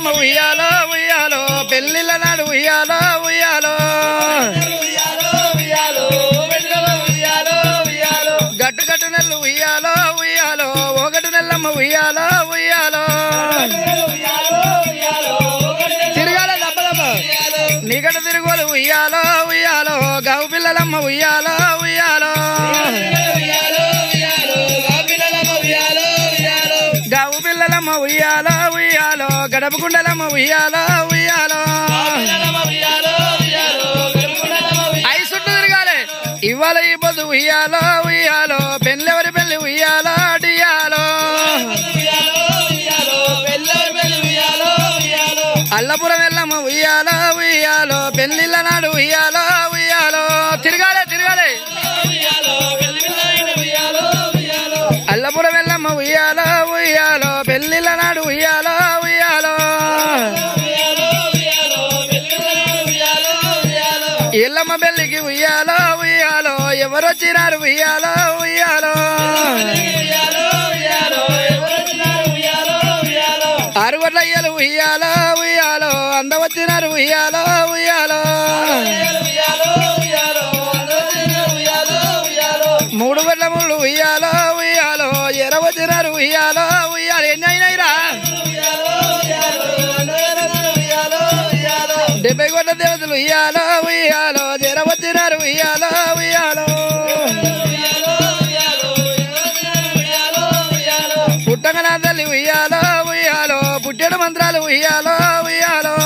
ఎల్లమ్మ ఉయ్యాలో ఉయ్యాలో పెళ్లిళ్ళ నాడు ఉయ్యాలో ఉయ్యాలో గట్టు గట్టు నెల్లు ఉయ్యాలో ఉయ్యాలో ఒకటి నెల్లమ్మ ఉయ్యాలో ఉయ్యాలో తిరగాల దెబ్బ దెబ్బ నీగట తిరుగులు ఉయ్యాలో ఉయ్యాలో గావు పిల్లలమ్మ ఉయ్యాలో ఉయ్యాలో గావు పిల్లలమ్మ ఉయ్యాలో ఉయ్యాలో గడప గుండెలమ్మ ఉయ్యాలో ఉయ్యాలో ఐ చుట్టూ తిరగాలి ఇవాళ ఈ పొద్దు ఉయ్యాలో ఉయ్యాలో పెళ్ళెవరి పెళ్లి ఉయ్యాలో డియాలో అల్లపురం వెళ్ళమ్మ ఉయ్యాలో ఉయ్యాలో పెళ్లిళ్ళ నాడు ఉయ్యాలో ఉయ్యాలో తిరగాలి తిరగాలి అల్లపురం వెళ్ళమ్మ ఉయ్యాలో ఉయ్యాలో పెళ్లిళ్ళ నాడు ఉయ్యాలో ఉయ్యాలో ఎల్లమ్మ పెళ్లికి ఉయ్యాలో ఉయ్యాలో ఎవరు వచ్చినారు ఉయ్యాలో ఉయ్యాలో ఆరుగుట్ల అయ్యలు ఉయ్యాలో ఉయ్యాలో అంద వచ్చినారు ఉయ్యాలో ఉయ్యాలో మూడు గట్ల ముళ్ళు ఉయ్యాలో ఉయ్యాలో ఎర వచ్చినారు ఉయ్యాలో ఉయ్యాలో ఎన్ని అయినాయిరా డెబ్బై కోట్ల దేవతలు ఉయ్యాలో ఉయ్యాలో జర వచ్చినారు ఉయ్యాలో ఉయ్యాలో పుట్టంగన తల్లి ఉయ్యాలో ఉయ్యాలో పుట్టెడు మంత్రాలు ఉయ్యాలో ఉయ్యాలో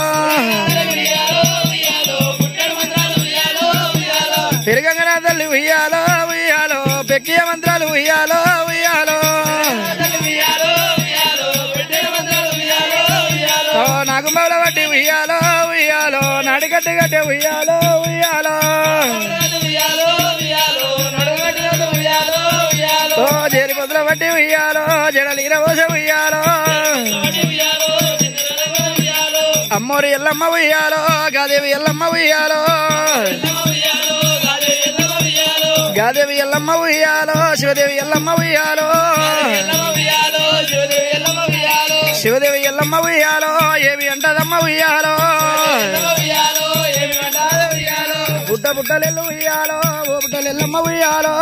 పెరుగంగన తల్లి ఉయ్యాలో ఉయ్యాలో పెక్కియ మంత్రాలు ఉయ్యాలో ఉయ్యాలో ఓ నాగుంబాల వడ్డీ ఉయ్యాలో ఉయ్యాలో నడిగడ్డి గడ్డి ఉయ్యాలో ఉయ్యాలో ఓ జేరి పొద్దుల వడ్డీ ఉయ్యాలో జడలు ఇరవోస ఉయ్యాలో అమ్మోరి ఎల్లమ్మ ఉయ్యాలో గాదేవి ఎల్లమ్మ ఉయ్యాలో గాదేవి ఎల్లమ్మ ఉయ్యాలో శివదేవి ఎల్లమ్మ ఉయ్యాలో శివదేవి ఎల్లమ్మ ఉయ్యాలో ఏమి అంటదమ్మ ఉయ్యాలో బుట్ట బుట్టలెల్లు ఉయ్యాలో ఓ బుట్టలెల్లమ్మ ఉయ్యాలో